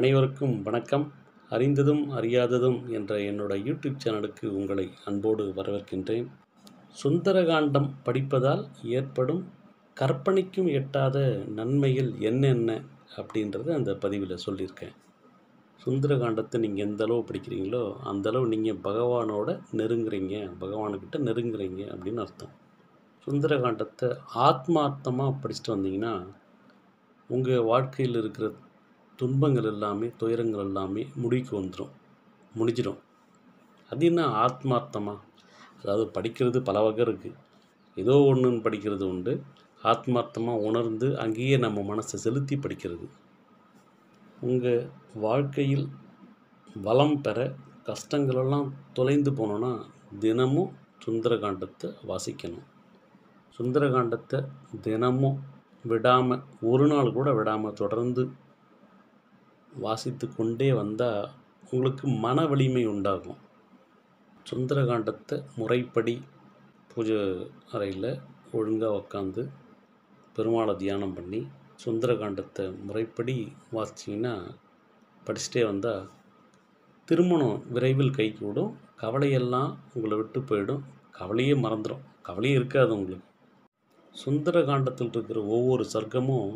அனைவருக்கும் வணக்கம் அறிந்ததும் அறியாததும் என்ற என்னோட யூடியூப் சேனலுக்கு உங்களை அன்போடு வரவேற்கின்றேன் சுந்தரகாண்டம் படிப்பதால் ஏற்படும் கற்பனைக்கும் எட்டாத நன்மைகள் என்னென்ன அப்படின்றத அந்த பதிவில் சொல்லியிருக்கேன் சுந்தரகாண்டத்தை நீங்கள் எந்த அளவு படிக்கிறீங்களோ அந்த அளவு நீங்கள் பகவானோட நெருங்குறீங்க பகவானுக்கிட்ட நெருங்குறீங்க அப்படின்னு அர்த்தம் சுந்தரகாண்டத்தை ஆத்மார்த்தமாக படிச்சுட்டு வந்தீங்கன்னா உங்கள் வாழ்க்கையில் இருக்கிற துன்பங்கள் எல்லாமே துயரங்கள் எல்லாமே முடிவுக்கு வந்துடும் முடிஞ்சிடும் அது என்ன ஆத்மார்த்தமாக அதாவது படிக்கிறது பல வகை இருக்குது ஏதோ ஒன்றுன்னு படிக்கிறது உண்டு ஆத்மார்த்தமாக உணர்ந்து அங்கேயே நம்ம மனசை செலுத்தி படிக்கிறது உங்கள் வாழ்க்கையில் வளம் பெற கஷ்டங்களெல்லாம் தொலைந்து போனோன்னா தினமும் சுந்தரகாண்டத்தை வாசிக்கணும் சுந்தரகாண்டத்தை தினமும் விடாமல் ஒரு நாள் கூட விடாமல் தொடர்ந்து வாசித்து கொண்டே வந்தால் உங்களுக்கு மன வலிமை உண்டாகும் சுந்தரகாண்டத்தை முறைப்படி பூஜை அறையில் ஒழுங்காக உக்காந்து பெருமாளை தியானம் பண்ணி சுந்தரகாண்டத்தை முறைப்படி வாசிச்சிங்கன்னா படிச்சுட்டே வந்தால் திருமணம் விரைவில் கைகூடும் கவலையெல்லாம் உங்களை விட்டு போயிடும் கவலையே மறந்துடும் கவலையே இருக்காது உங்களுக்கு சுந்தரகாண்டத்தில் இருக்கிற ஒவ்வொரு சர்க்கமும்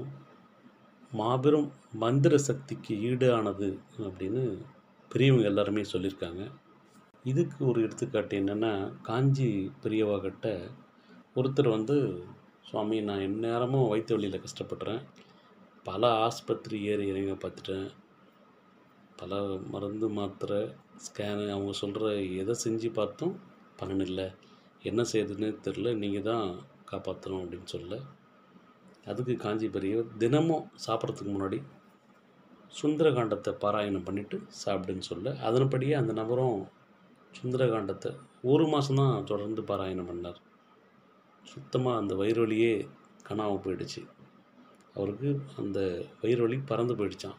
மாபெரும் மந்திர சக்திக்கு ஈடானது அப்படின்னு பெரியவங்க எல்லாருமே சொல்லியிருக்காங்க இதுக்கு ஒரு எடுத்துக்காட்டு என்னென்னா காஞ்சி பெரியவாகிட்ட ஒருத்தர் வந்து சுவாமி நான் எந்நேரமும் வயிற்று வலியில் கஷ்டப்படுறேன் பல ஆஸ்பத்திரி ஏறி இறங்க பார்த்துட்டேன் பல மருந்து மாத்திரை ஸ்கேனு அவங்க சொல்கிற எதை செஞ்சு பார்த்தும் பலன் இல்லை என்ன செய்யுதுன்னு தெரில நீங்கள் தான் காப்பாற்றணும் அப்படின்னு சொல்ல அதுக்கு காஞ்சி பெரியவர் தினமும் சாப்பிட்றதுக்கு முன்னாடி சுந்தரகாண்டத்தை பாராயணம் பண்ணிவிட்டு சாப்பிடுன்னு சொல்ல அதன்படியே அந்த நபரும் சுந்தரகாண்டத்தை ஒரு மாதம்தான் தொடர்ந்து பாராயணம் பண்ணார் சுத்தமாக அந்த வயிறு வலியே காணாமல் போயிடுச்சு அவருக்கு அந்த வயிறு வலி பறந்து போயிடுச்சான்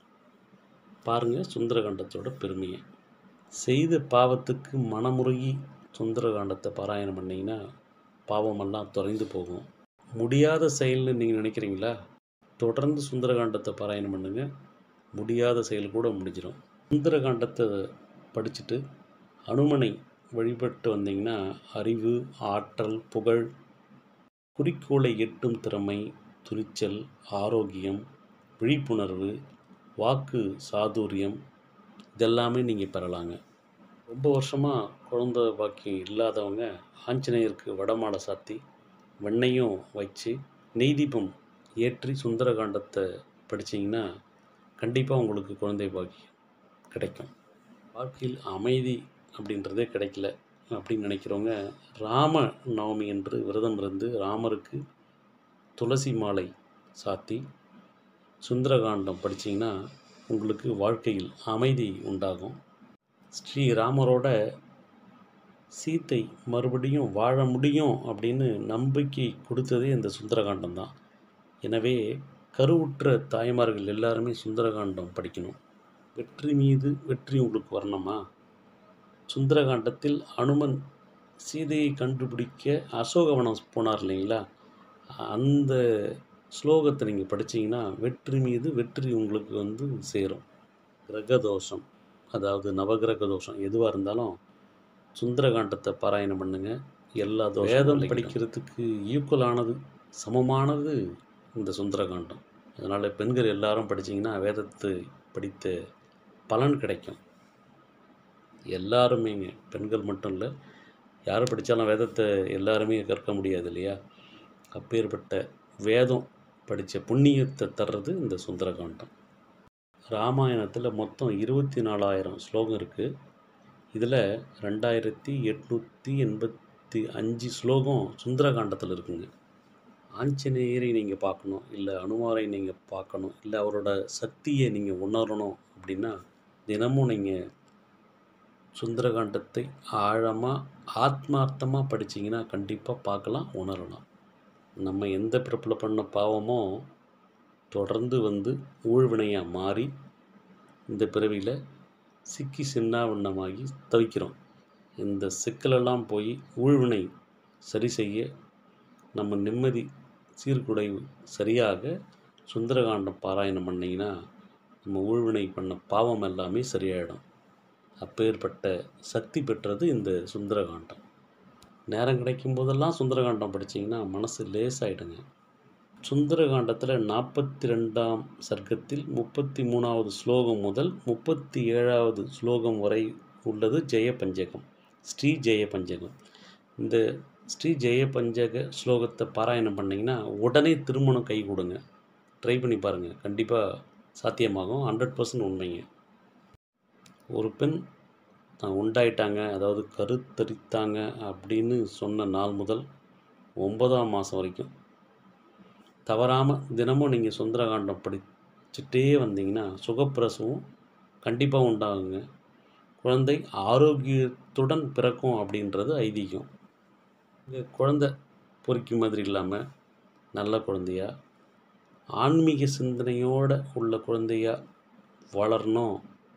பாருங்கள் சுந்தரகாண்டத்தோட பெருமையை செய்த பாவத்துக்கு மனமுருகி சுந்தரகாண்டத்தை பாராயணம் பண்ணிங்கன்னா பாவமெல்லாம் தொலைந்து போகும் முடியாத செயல்னு நீங்கள் நினைக்கிறீங்களா தொடர்ந்து சுந்தரகாண்டத்தை பாராயணம் பண்ணுங்க முடியாத செயல் கூட முடிஞ்சிடும் சுந்தரகாண்டத்தை படிச்சுட்டு அனுமனை வழிபட்டு வந்தீங்கன்னா அறிவு ஆற்றல் புகழ் குறிக்கோளை எட்டும் திறமை துணிச்சல் ஆரோக்கியம் விழிப்புணர்வு வாக்கு சாதுரியம் இதெல்லாமே நீங்கள் பெறலாங்க ரொம்ப வருஷமாக குழந்த பாக்கியம் இல்லாதவங்க ஆஞ்சநேயருக்கு வடமாலை சாத்தி வெண்ணையும் வச்சு நெய் தீபம் ஏற்றி சுந்தரகாண்டத்தை படிச்சிங்கன்னா கண்டிப்பாக உங்களுக்கு குழந்தை பாக்கியம் கிடைக்கும் வாழ்க்கையில் அமைதி அப்படின்றதே கிடைக்கல அப்படின்னு நினைக்கிறவங்க ராம நவமி என்று விரதம் இருந்து ராமருக்கு துளசி மாலை சாத்தி சுந்தரகாண்டம் படிச்சிங்கன்னா உங்களுக்கு வாழ்க்கையில் அமைதி உண்டாகும் ஸ்ரீராமரோட சீத்தை மறுபடியும் வாழ முடியும் அப்படின்னு நம்பிக்கை கொடுத்ததே இந்த சுந்தரகாண்டம் தான் எனவே கருவுற்ற தாய்மார்கள் எல்லாருமே சுந்தரகாண்டம் படிக்கணும் வெற்றி மீது வெற்றி உங்களுக்கு வரணுமா சுந்தரகாண்டத்தில் அனுமன் சீதையை கண்டுபிடிக்க அசோகவனம் போனார் இல்லைங்களா அந்த ஸ்லோகத்தை நீங்கள் படிச்சீங்கன்னா வெற்றி மீது வெற்றி உங்களுக்கு வந்து சேரும் கிரகதோஷம் அதாவது நவகிரக தோஷம் எதுவாக இருந்தாலும் சுந்தரகாண்டத்தை பாராயணம் பண்ணுங்க எல்லா தோஷம் வேதம் படிக்கிறதுக்கு ஈக்குவலானது சமமானது இந்த சுந்தரகாண்டம் அதனால் பெண்கள் எல்லாரும் படிச்சீங்கன்னா வேதத்தை படித்த பலன் கிடைக்கும் எல்லாருமேங்க பெண்கள் மட்டும் இல்லை யார் படித்தாலும் வேதத்தை எல்லாருமே கற்க முடியாது இல்லையா அப்பேற்பட்ட வேதம் படித்த புண்ணியத்தை தர்றது இந்த சுந்தரகாண்டம் ராமாயணத்தில் மொத்தம் இருபத்தி நாலாயிரம் ஸ்லோகம் இருக்குது இதில் ரெண்டாயிரத்தி எட்நூற்றி எண்பத்தி அஞ்சு ஸ்லோகம் சுந்தரகாண்டத்தில் இருக்குங்க ஆஞ்சநேயரை நீங்கள் பார்க்கணும் இல்லை அனுமாரை நீங்கள் பார்க்கணும் இல்லை அவரோட சக்தியை நீங்கள் உணரணும் அப்படின்னா தினமும் நீங்கள் சுந்தரகாண்டத்தை ஆழமாக ஆத்மார்த்தமாக படிச்சீங்கன்னா கண்டிப்பாக பார்க்கலாம் உணரலாம் நம்ம எந்த பிறப்பில் பண்ண பாவமோ தொடர்ந்து வந்து ஊழ்வினையாக மாறி இந்த பிறவியில் சிக்கி சின்னாவண்ணமாகி தவிக்கிறோம் இந்த சிக்கலெல்லாம் போய் ஊழ்வினை சரி செய்ய நம்ம நிம்மதி சீர்குலைவு சரியாக சுந்தரகாண்டம் பாராயணம் பண்ணிங்கன்னா நம்ம ஊழ்வினை பண்ண பாவம் எல்லாமே சரியாயிடும் அப்பேற்பட்ட சக்தி பெற்றது இந்த சுந்தரகாண்டம் நேரம் கிடைக்கும் போதெல்லாம் சுந்தரகாண்டம் படிச்சீங்கன்னா மனசு லேசாயிடுங்க சுந்தரகாண்டத்தில் நாற்பத்தி ரெண்டாம் சர்க்கத்தில் முப்பத்தி மூணாவது ஸ்லோகம் முதல் முப்பத்தி ஏழாவது ஸ்லோகம் வரை உள்ளது ஜெய பஞ்சகம் ஸ்ரீ ஜெய பஞ்சகம் இந்த ஸ்ரீ ஜெய பஞ்சக ஸ்லோகத்தை பாராயணம் பண்ணிங்கன்னா உடனே திருமணம் கை கொடுங்க ட்ரை பண்ணி பாருங்கள் கண்டிப்பாக சாத்தியமாகும் ஹண்ட்ரட் பர்சன்ட் உண்மைங்க ஒரு பெண் தான் உண்டாயிட்டாங்க அதாவது கருத்தரித்தாங்க அப்படின்னு சொன்ன நாள் முதல் ஒன்பதாம் மாதம் வரைக்கும் தவறாமல் தினமும் நீங்கள் சுந்தரகாண்டம் படிச்சுட்டே வந்தீங்கன்னா சுகப்பிரசவம் கண்டிப்பாக உண்டாகுங்க குழந்தை ஆரோக்கியத்துடன் பிறக்கும் அப்படின்றது ஐதீகம் இந்த குழந்தை பொறுக்கி மாதிரி இல்லாமல் நல்ல குழந்தையா ஆன்மீக சிந்தனையோடு உள்ள குழந்தையா வளரணும்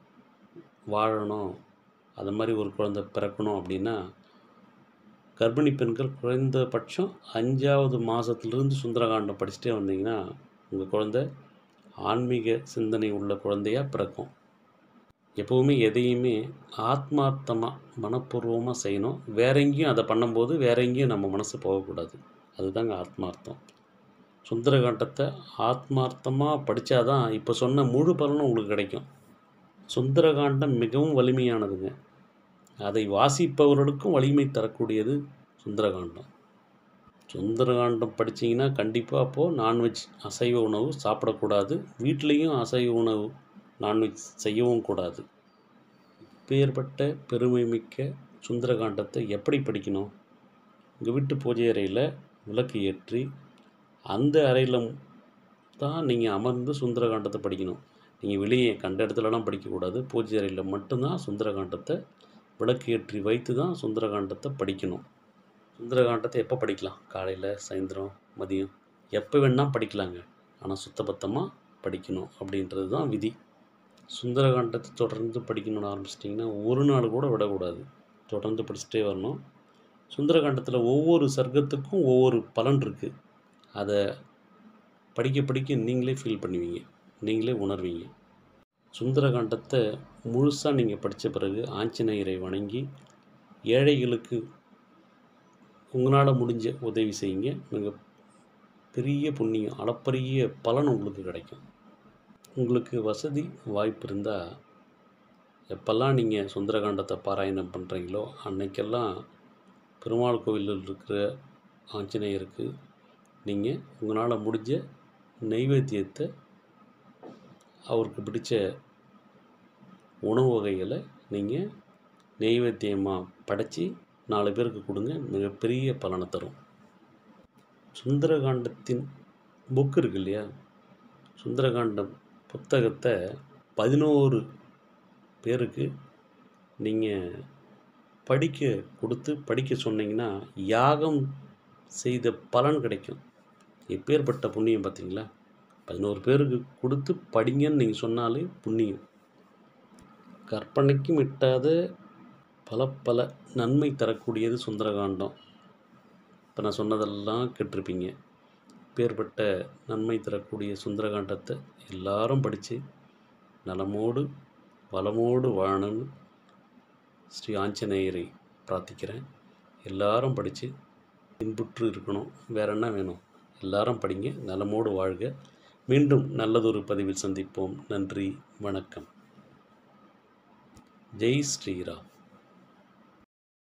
வாழணும் அது மாதிரி ஒரு குழந்தை பிறக்கணும் அப்படின்னா கர்ப்பிணி பெண்கள் குறைந்தபட்சம் அஞ்சாவது மாதத்துலேருந்து சுந்தரகாண்டம் படிச்சுட்டே வந்தீங்கன்னா உங்கள் குழந்தை ஆன்மீக சிந்தனை உள்ள குழந்தையாக பிறக்கும் எப்போவுமே எதையுமே ஆத்மார்த்தமாக மனப்பூர்வமாக செய்யணும் வேற எங்கேயும் அதை பண்ணும்போது வேற எங்கேயும் நம்ம மனசு போகக்கூடாது அதுதாங்க ஆத்மார்த்தம் சுந்தரகாண்டத்தை ஆத்மார்த்தமாக படித்தாதான் இப்போ சொன்ன முழு பலனும் உங்களுக்கு கிடைக்கும் சுந்தரகாண்டம் மிகவும் வலிமையானதுங்க அதை வாசிப்பவர்களுக்கும் வலிமை தரக்கூடியது சுந்தரகாண்டம் சுந்தரகாண்டம் படிச்சீங்கன்னா கண்டிப்பாக அப்போது நான்வெஜ் அசைவ உணவு சாப்பிடக்கூடாது வீட்லேயும் அசைவ உணவு நான்வெஜ் செய்யவும் கூடாது இப்பேற்பட்ட பெருமை மிக்க சுந்தரகாண்டத்தை எப்படி படிக்கணும் உங்கள் வீட்டு பூஜை அறையில் விளக்கு ஏற்றி அந்த அறையில் தான் நீங்கள் அமர்ந்து சுந்தரகாண்டத்தை படிக்கணும் நீங்கள் வெளியே கண்ட இடத்துலலாம் படிக்கக்கூடாது பூஜை அறையில் மட்டும்தான் சுந்தரகாண்டத்தை விளக்கு ஏற்றி வைத்து தான் சுந்தரகாண்டத்தை படிக்கணும் சுந்தரகாண்டத்தை எப்போ படிக்கலாம் காலையில் சாயந்தரம் மதியம் எப்போ வேணால் படிக்கலாங்க ஆனால் சுத்தபத்தமாக படிக்கணும் அப்படின்றது தான் விதி சுந்தரகாண்டத்தை தொடர்ந்து படிக்கணும்னு ஆரம்பிச்சிட்டிங்கன்னா ஒரு நாள் கூட விடக்கூடாது தொடர்ந்து படிச்சுட்டே வரணும் சுந்தரகாண்டத்தில் ஒவ்வொரு சர்க்கத்துக்கும் ஒவ்வொரு பலன் இருக்குது அதை படிக்க படிக்க நீங்களே ஃபீல் பண்ணுவீங்க நீங்களே உணர்வீங்க சுந்தரகாண்டத்தை முழுசாக நீங்கள் படித்த பிறகு ஆஞ்சநேயரை வணங்கி ஏழைகளுக்கு உங்களால் முடிஞ்ச உதவி செய்யுங்க மிக பெரிய புண்ணியம் அளப்பரிய பலன் உங்களுக்கு கிடைக்கும் உங்களுக்கு வசதி வாய்ப்பு இருந்தால் எப்பெல்லாம் நீங்கள் சுந்தரகாண்டத்தை பாராயணம் பண்ணுறீங்களோ அன்னைக்கெல்லாம் பெருமாள் கோவிலில் இருக்கிற ஆஞ்சநேயருக்கு நீங்கள் உங்களால் முடிஞ்ச நெய்வேத்தியத்தை அவருக்கு பிடிச்ச உணவு வகைகளை நீங்கள் நெய்வேத்தியமாக படைச்சி நாலு பேருக்கு கொடுங்க மிகப்பெரிய பலனை தரும் சுந்தரகாண்டத்தின் புக் இருக்கு இல்லையா சுந்தரகாண்டம் புத்தகத்தை பதினோரு பேருக்கு நீங்கள் படிக்க கொடுத்து படிக்க சொன்னீங்கன்னா யாகம் செய்த பலன் கிடைக்கும் எப்பேற்பட்ட புண்ணியம் பார்த்தீங்களா பதினோரு பேருக்கு கொடுத்து படிங்கன்னு நீங்கள் சொன்னாலே புண்ணியம் கற்பனைக்கும் எட்டாத பல பல நன்மை தரக்கூடியது சுந்தரகாண்டம் இப்போ நான் சொன்னதெல்லாம் கேட்டிருப்பீங்க பேர்பட்ட நன்மை தரக்கூடிய சுந்தரகாண்டத்தை எல்லாரும் படித்து நலமோடு வளமோடு வாழணும்னு ஸ்ரீ ஆஞ்சநேயரை பிரார்த்திக்கிறேன் எல்லாரும் படித்து இன்புற்று இருக்கணும் வேற என்ன வேணும் எல்லாரும் படிங்க நலமோடு வாழ்க மீண்டும் நல்லதொரு பதிவில் சந்திப்போம் நன்றி வணக்கம் ஜெய் ஸ்ரீராம்